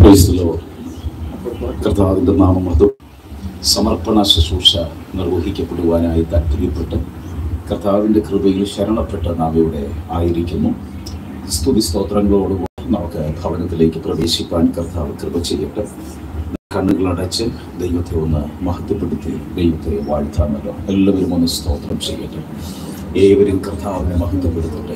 Praise the Lord. കർത്താവിൻ്റെ നാമം അത് സമർപ്പണ ശുശ്രൂഷ നിർവഹിക്കപ്പെടുവാനായി താല്പര്യപ്പെട്ട് കർത്താവിൻ്റെ കൃപയിൽ ശരണപ്പെട്ട് നാം ഇവിടെ ആയിരിക്കുന്നു സ്തുതി സ്തോത്രങ്ങളോടുകൂടി നമുക്ക് ഭവനത്തിലേക്ക് പ്രവേശിപ്പാൻ കർത്താവ് കൃപ ചെയ്യട്ടെ കണ്ണുകളടച്ച് ദൈവത്തെ ഒന്ന് മഹത്വപ്പെടുത്തി ദൈവത്തെ വാഴ്ത്താമല്ലോ എല്ലാവരും ഒന്ന് സ്തോത്രം ചെയ്യട്ടെ ഏവരും കർത്താവിനെ മഹത്വപ്പെടുത്തട്ടെ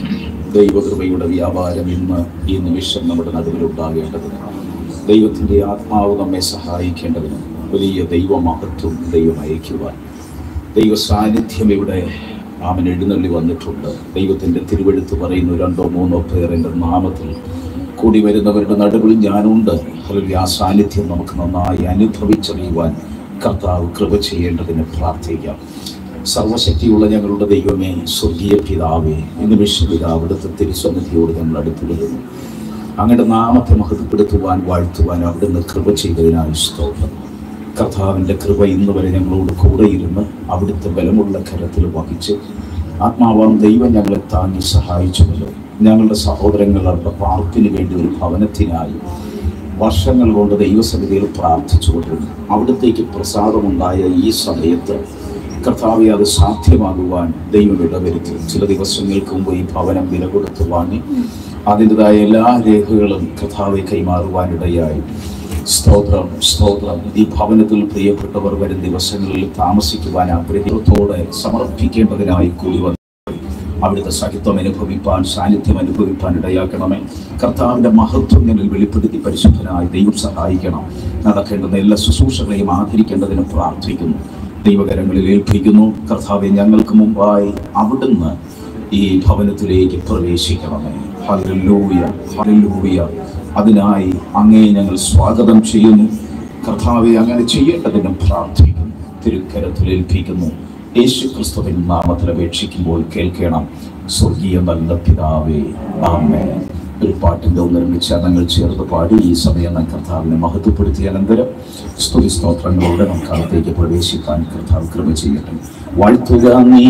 ദൈവകൃപയുടെ വ്യാപാരം ഇന്ന് ഈ നിമിഷം നമ്മുടെ നടുവിലുണ്ടാകേണ്ടതിന് ദൈവത്തിൻ്റെ ആത്മാവ് നമ്മെ സഹായിക്കേണ്ടതിന് വലിയ ദൈവമഹത്വം ദൈവം അയക്കുവാൻ ദൈവ സാന്നിധ്യം ഇവിടെ അവൻ എഴുന്നള്ളി വന്നിട്ടുണ്ട് ദൈവത്തിൻ്റെ തിരുവെഴുത്ത് പറയുന്നു രണ്ടോ മൂന്നോ പേർ എൻ്റെ നാമത്തിൽ കൂടി വരുന്നവരുടെ നടുവിൽ ഞാനുണ്ട് അല്ലെങ്കിൽ ആ സാന്നിധ്യം നമുക്ക് നന്നായി അനുഭവിച്ചറിയുവാൻ കർത്താവ് കൃപ ചെയ്യേണ്ടതിന് പ്രാർത്ഥിക്കാം സർവശക്തിയുള്ള ഞങ്ങളുടെ ദൈവമേ സ്വർഗീയ പിതാവേ ഇന്ന് വിശ്വപിത അവിടുത്തെ തിരുസന്നിധിയോട് ഞങ്ങൾ അടുത്തു വരുന്നു അങ്ങയുടെ നാമത്തെ മഹത്വപ്പെടുത്തുവാൻ വാഴ്ത്തുവാൻ അവിടുന്ന് കൃപ ചെയ്തതിനായി സ്തോത്രം കർത്താവിൻ്റെ കൃപ ഇന്ന് വരെ ഞങ്ങളോട് കൂടെ ഇരുന്ന് അവിടുത്തെ ബലമുള്ള കരത്തിൽ വഹിച്ച് ആത്മാവാം ദൈവം ഞങ്ങളെ താങ്ങി സഹായിച്ചുവല്ലോ ഞങ്ങളുടെ സഹോദരങ്ങൾ അവരുടെ പാർക്കിന് വേണ്ടി ഒരു ഭവനത്തിനായി വർഷങ്ങൾ കൊണ്ട് ദൈവസമിതിയിൽ പ്രാർത്ഥിച്ചുകൊണ്ടിരുന്നു അവിടത്തേക്ക് പ്രസാദമുണ്ടായ ഈ സമയത്ത് കർത്താവെ അത് സാധ്യമാകുവാൻ ദൈവം ഇടവരുത്തി ചില ദിവസങ്ങൾക്ക് മുമ്പ് ഈ ഭവനം വില കൊടുത്ത് വാങ്ങി അതിൻ്റെതായ എല്ലാ രേഖകളും കർത്താവെ കൈമാറുവാനിടയായി സ്തോത്രം സ്തോത്രം ഈ ഭവനത്തിൽ പ്രിയപ്പെട്ടവർ വരും ദിവസങ്ങളിൽ താമസിക്കുവാൻ ആഗ്രഹത്തോടെ സമർപ്പിക്കേണ്ടതിനായി കൂടി വന്നു അവിടുത്തെ സഹിത്വം അനുഭവിപ്പാൻ സാന്നിധ്യം അനുഭവിപ്പാൻ ഇടയാക്കണമേ കർത്താവിന്റെ മഹത്വം ഞങ്ങൾ വെളിപ്പെടുത്തി പരിശുദ്ധനായി ദൈവം സഹായിക്കണം നടക്കേണ്ടുന്ന എല്ലാ ശുശ്രൂഷകളെയും ആദരിക്കേണ്ടതിന് പ്രാർത്ഥിക്കുന്നു ദൈവകരങ്ങളിൽ ഏൽപ്പിക്കുന്നു കർത്താവെ ഞങ്ങൾക്ക് മുമ്പായി അവിടുന്ന് ഈ ഭവനത്തിലേക്ക് പ്രവേശിക്കണമേ ഹല്ലേലൂയ ഹല്ലേലൂയ അതിനായി അങ്ങേ ഞങ്ങൾ സ്വാഗതം ചെയ്യുന്നു കർത്താവെ അങ്ങനെ ചെയ്യേണ്ടതിനും പ്രാർത്ഥിക്കുന്നു തിരുക്കരത്തിൽ ഏൽപ്പിക്കുന്നു യേശു ക്രിസ്തുവിൻ നാമത്തിൽ അപേക്ഷിക്കുമ്പോൾ കേൾക്കണം സ്വർഗീയ നല്ല പിതാവേ ആമേ ഒരു പാട്ടിൻ്റെ ഒന്നിരണ്ട് ചരണങ്ങൾ ചേർത്ത് പാടി ഈ സമയം നാം കർത്താവിനെ മഹത്വപ്പെടുത്തിയ അനന്തരം സ്തുതി സ്തോത്രങ്ങളോടെ നമുക്ക് അകത്തേക്ക് പ്രവേശിക്കാൻ കർത്താവ് കൃപ ചെയ്യട്ടെ വാഴ്ത്തുക നീ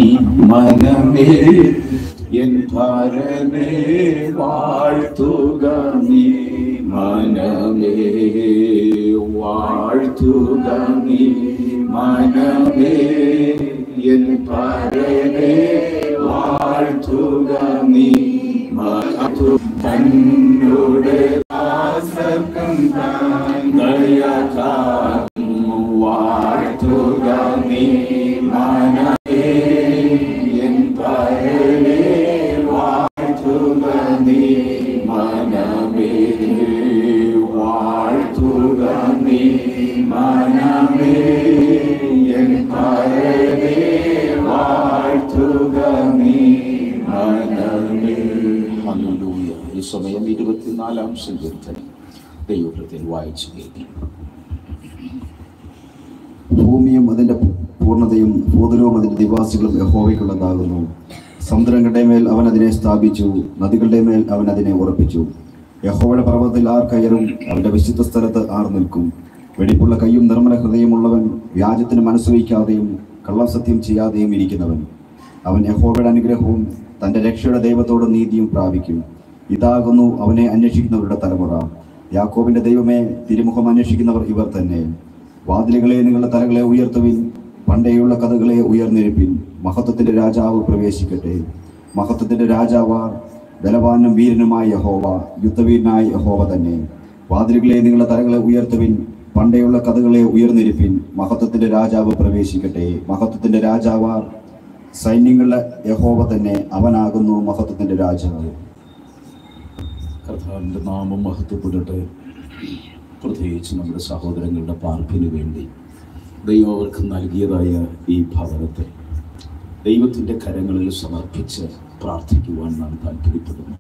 മനമേ എൻ ഭാരമേ വാഴ്ത്തുക നീ മനമേ വാഴ്ത്തുക നീ മനമേ എൻ ഭാരമേ വാഴ്ത്തുക നീ മഹത്വ തന്നോട് ദാസർക്കും താൻ ദയകാം വാഴ്ത്തുക നീ മനമേ എൻ ഭാരമേ വാഴ്ത്തുക നീ മനമേ വാഴ്ത്തുക നീ മനമേ എൻ ഭാരമേ വാഴ്ത്തുക നീ മനമേ ഹല്ലേലൂയ ഈ സമയം ഇരുപത്തിനാലാം സങ്കീർത്തനം ദൈവത്തിൽ വായിച്ചു കേൾക്കും ഭൂമിയും അതിന്റെ പൂർണ്ണതയും ഭൂതലവും അതിന്റെ നിവാസികളും യഹോവയ്ക്കുള്ളതാകുന്നു സമുദ്രങ്ങളുടെ മേൽ അവൻ അതിനെ സ്ഥാപിച്ചു നദികളുടെ മേൽ അവൻ അതിനെ ഉറപ്പിച്ചു യഹോവയുടെ പർവ്വതത്തിൽ ആർ കയറും അവന്റെ വിശുദ്ധ സ്ഥലത്ത് ആർ നിൽക്കും വെടിപ്പുള്ള കൈയും നിർമ്മല ഹൃദയമുള്ളവൻ വ്യാജത്തിന് മനസ്സ് വയ്ക്കാതെയും കള്ളസത്യം ചെയ്യാതെയും ഇരിക്കുന്നവൻ അവൻ യഹോവയുടെ അനുഗ്രഹവും തന്റെ രക്ഷയുടെ ദൈവത്തോട് നീതിയും പ്രാപിക്കും ഇതാകുന്നു അവനെ അന്വേഷിക്കുന്നവരുടെ തലമുറ യാക്കോബിന്റെ ദൈവമേ തിരുമുഖം അന്വേഷിക്കുന്നവർ ഇവർ തന്നെ വാതിലുകളെ നിങ്ങളുടെ തലകളെ ഉയർത്തുവിൻ പണ്ടേയുള്ള കഥകളെ ഉയർന്നിരിപ്പിൻ മഹത്വത്തിന്റെ രാജാവ് പ്രവേശിക്കട്ടെ മഹത്വത്തിന്റെ രാജാവാർ ബലവാനും വീരനുമായ യഹോവ യുദ്ധവീരനായ യഹോവ തന്നെ വാതിലുകളെ നിങ്ങളുടെ തലകളെ ഉയർത്തുവിൻ പണ്ടേയുള്ള കഥകളെ ഉയർന്നിരിപ്പിൻ മഹത്വത്തിന്റെ രാജാവ് പ്രവേശിക്കട്ടെ മഹത്വത്തിന്റെ രാജാവാർ സൈന്യങ്ങളുടെ യഹോവ തന്നെ അവനാകുന്നു മഹത്വത്തിന്റെ രാജാവ് കർത്താവിൻ്റെ നാമം മഹത്വപ്പെടട്ടെ പ്രത്യേകിച്ച് നമ്മുടെ സഹോദരങ്ങളുടെ പാർപ്പിന് വേണ്ടി ദൈവം അവർക്ക് നൽകിയതായ ഈ ഭവനത്തെ ദൈവത്തിൻ്റെ കരങ്ങളിൽ സമർപ്പിച്ച് പ്രാർത്ഥിക്കുവാൻ നാം താല്പര്യപ്പെടുന്നു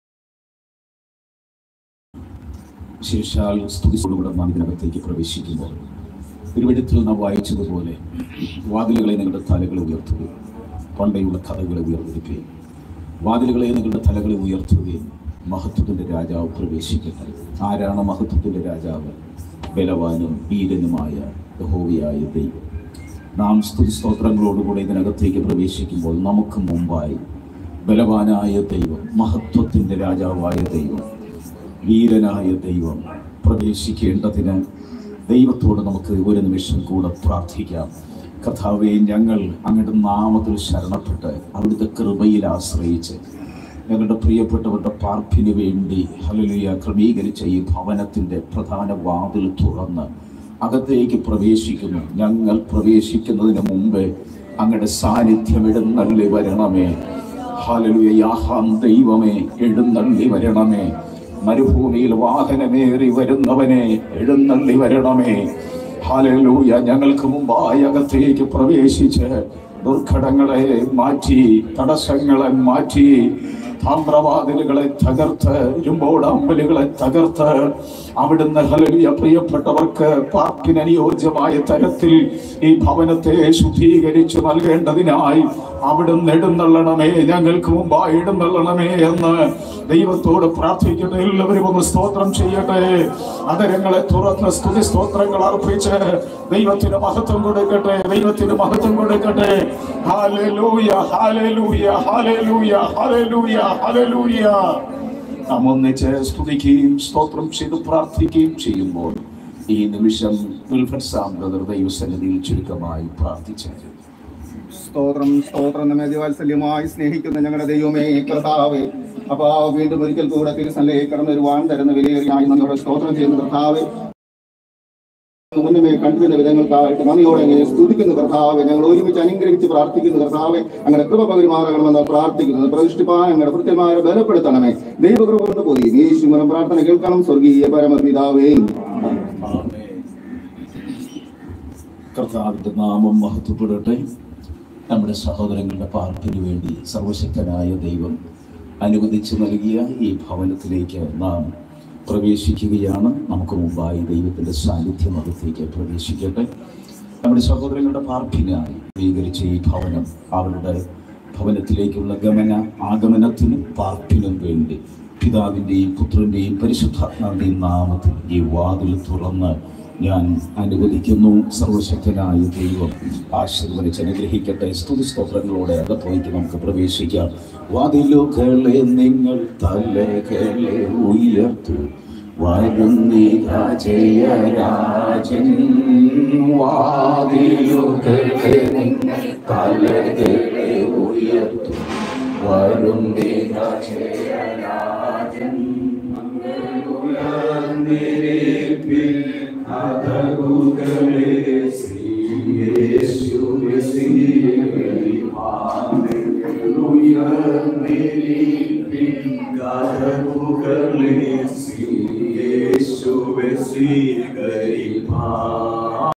ശേഷാൽ സ്തുതിയോടുകൂടെ നാം ഇതിനകത്തേക്ക് പ്രവേശിക്കുമ്പോൾ തിരുവഴുത്തിൽ നാം വായിച്ചതുപോലെ വാതിലുകളെ നിങ്ങളുടെ തലകളെ ഉയർത്തുകയും പണ്ടയുള്ള കഥകളെ ഉയർന്നിരിക്കുകയും വാതിലുകളെ നിങ്ങളുടെ തലകളെ ഉയർത്തുകയും മഹത്വത്തിൻ്റെ രാജാവ് പ്രവേശിക്കട്ടെ ആരാണ് മഹത്വത്തിൻ്റെ രാജാവ് ബലവാനും വീരനുമായ യഹോവയായ ദൈവം നാം സ്തുതി സ്തോത്രങ്ങളോടുകൂടി ഇതിനകത്തേക്ക് പ്രവേശിക്കുമ്പോൾ നമുക്ക് മുമ്പായി ബലവാനായ ദൈവം മഹത്വത്തിൻ്റെ രാജാവായ ദൈവം വീരനായ ദൈവം പ്രവേശിക്കേണ്ടതിന് ദൈവത്തോട് നമുക്ക് ഒരു നിമിഷം കൂടെ പ്രാർത്ഥിക്കാം കഥാവെ ഞങ്ങൾ അങ്ങയുടെ നാമത്തിൽ ശരണപ്പെട്ട് അവിടുത്തെ കൃപയിൽ ആശ്രയിച്ച് ഞങ്ങളുടെ പ്രിയപ്പെട്ടവരുടെ പാർപ്പിന് വേണ്ടി ഹലലിയ ക്രമീകരിച്ച ഈ ഭവനത്തിൻ്റെ പ്രധാന വാതിൽ തുറന്ന് അകത്തേക്ക് പ്രവേശിക്കുന്നു ഞങ്ങൾ പ്രവേശിക്കുന്നതിന് മുമ്പ് അങ്ങയുടെ സാന്നിധ്യം എഴുന്നള്ളി വരണമേ ഹലലുയ യാഹാം ദൈവമേ എഴുന്നള്ളി വരണമേ മരുഭൂമിയിൽ വാഹനമേറി വരുന്നവനെ എഴുന്നള്ളി വരണമേ ഹാലലൂയ ഞങ്ങൾക്ക് മുമ്പായി അകത്തേക്ക് പ്രവേശിച്ച് ദുർഘടങ്ങളെ മാറ്റി തടസ്സങ്ങളെ മാറ്റി താമ്രവാതിലുകളെ തകർത്ത് ഇരുമ്പോടമ്പലുകളെ തകർത്ത് അവിടുന്ന് ഹലലിയ പ്രിയപ്പെട്ടവർക്ക് പാർക്കിന് അനുയോജ്യമായ തരത്തിൽ ഈ ഭവനത്തെ ശുദ്ധീകരിച്ചു നൽകേണ്ടതിനായി അവിടുന്ന് എഴുന്നള്ളണമേ ഞങ്ങൾക്ക് മുമ്പായി എഴുന്നള്ളണമേ എന്ന് ദൈവത്തോട് പ്രാർത്ഥിക്കട്ടെ എല്ലാവരും ഒന്ന് സ്തോത്രം ചെയ്യട്ടെ അതരങ്ങളെ തുറന്ന് സ്തുതി സ്തോത്രങ്ങൾ അർപ്പിച്ച് ദൈവത്തിന് മഹത്വം കൊടുക്കട്ടെ ദൈവത്തിന് മഹത്വം കൊടുക്കട്ടെ hallelujah hallelujah hallelujah hallelujah hallelujah നാം ഒന്നിച്ച് സ്തുതിക്കുകയും സ്തോത്രം ചെയ്ത് പ്രാർത്ഥിക്കുകയും ചെയ്യുമ്പോൾ ഈ നിമിഷം വിൽഫഡ് സാം ബ്രദർ ദൈവസന്നിധിയിൽ ചുരുക്കമായി പ്രാർത്ഥിച്ചു സ്തോത്രം സ്തോത്രം നമ്മെ അതിവാത്സല്യമായി സ്നേഹിക്കുന്ന ഞങ്ങളുടെ ദൈവമേ കർത്താവേ അപ്പാ വീണ്ടും ഒരിക്കൽ കൂടെ തിരുസല്ലേ കടന്നു വരുവാൻ തരുന്ന വിലയേറിയായി നമ്മുടെ സ്തോത്രം ചെയ്യുന്ന കർത്താവേ മുന്നമേ കണ്ടിരുന്ന വിധങ്ങൾക്കായിട്ട് നന്ദിയോടെ അങ്ങയെ സ്തുതിക്കുന്ന കർത്താവെ ഞങ്ങൾ ഒരുമിച്ച് അനുഗ്രഹിച്ച് പ്രാർത്ഥിക്കുന്ന കർത്താവെ അങ്ങനെ കൃപ പകരുമാറണമെന്ന് പ്രാർത്ഥിക്കുന്നത് പ്രതിഷ്ഠിപ്പാൻ ഞങ്ങളുടെ കൃത്യമാരെ ബലപ്പെടുത്തണമേ ദൈവകൃപ കൊണ്ട് പോയി യേശുമനം പ്രാർത്ഥന കേൾക്കണം സ്വർഗീയ പരമപിതാവേ കർത്താവിന്റെ നാമം മഹത്വപ്പെടട്ടെ നമ്മുടെ സഹോദരങ്ങളുടെ പാർപ്പിന് വേണ്ടി സർവശക്തനായ ദൈവം അനുവദിച്ചു നൽകിയ ഈ ഭവനത്തിലേക്ക് നാം പ്രവേശിക്കുകയാണ് നമുക്ക് മുമ്പായി ദൈവത്തിന്റെ സാന്നിധ്യം അകത്തേക്ക് പ്രവേശിക്കട്ടെ നമ്മുടെ സഹോദരങ്ങളുടെ പാർപ്പിനായി സ്വീകരിച്ച ഈ ഭവനം അവരുടെ ഭവനത്തിലേക്കുള്ള ഗമന ആഗമനത്തിനും പാർപ്പിനും വേണ്ടി പിതാവിൻ്റെയും പുത്രൻ്റെയും പരിശുദ്ധാത്മാവിൻ്റെയും നാമത്തിൽ ഈ വാതിൽ തുറന്ന് ഞാൻ അനുവദിക്കുന്നു സർവശക്തനായ ദൈവം ആശീർവദിച്ച് അനുഗ്രഹിക്കട്ടെ സ്തുതി സ്തോത്രങ്ങളോടെ അകത്തേക്ക് നമുക്ക് പ്രവേശിക്കാം വാതിലുകളെ നിങ്ങൾ തലകളെ ഉയർത്തു ജയരാജൻ വാതിലുകളെ നിങ്ങൾ തലകളെ ഉയർത്തു വരും ജയരാജൻ യേശുവെ സ്വീകരിപ്പാൻ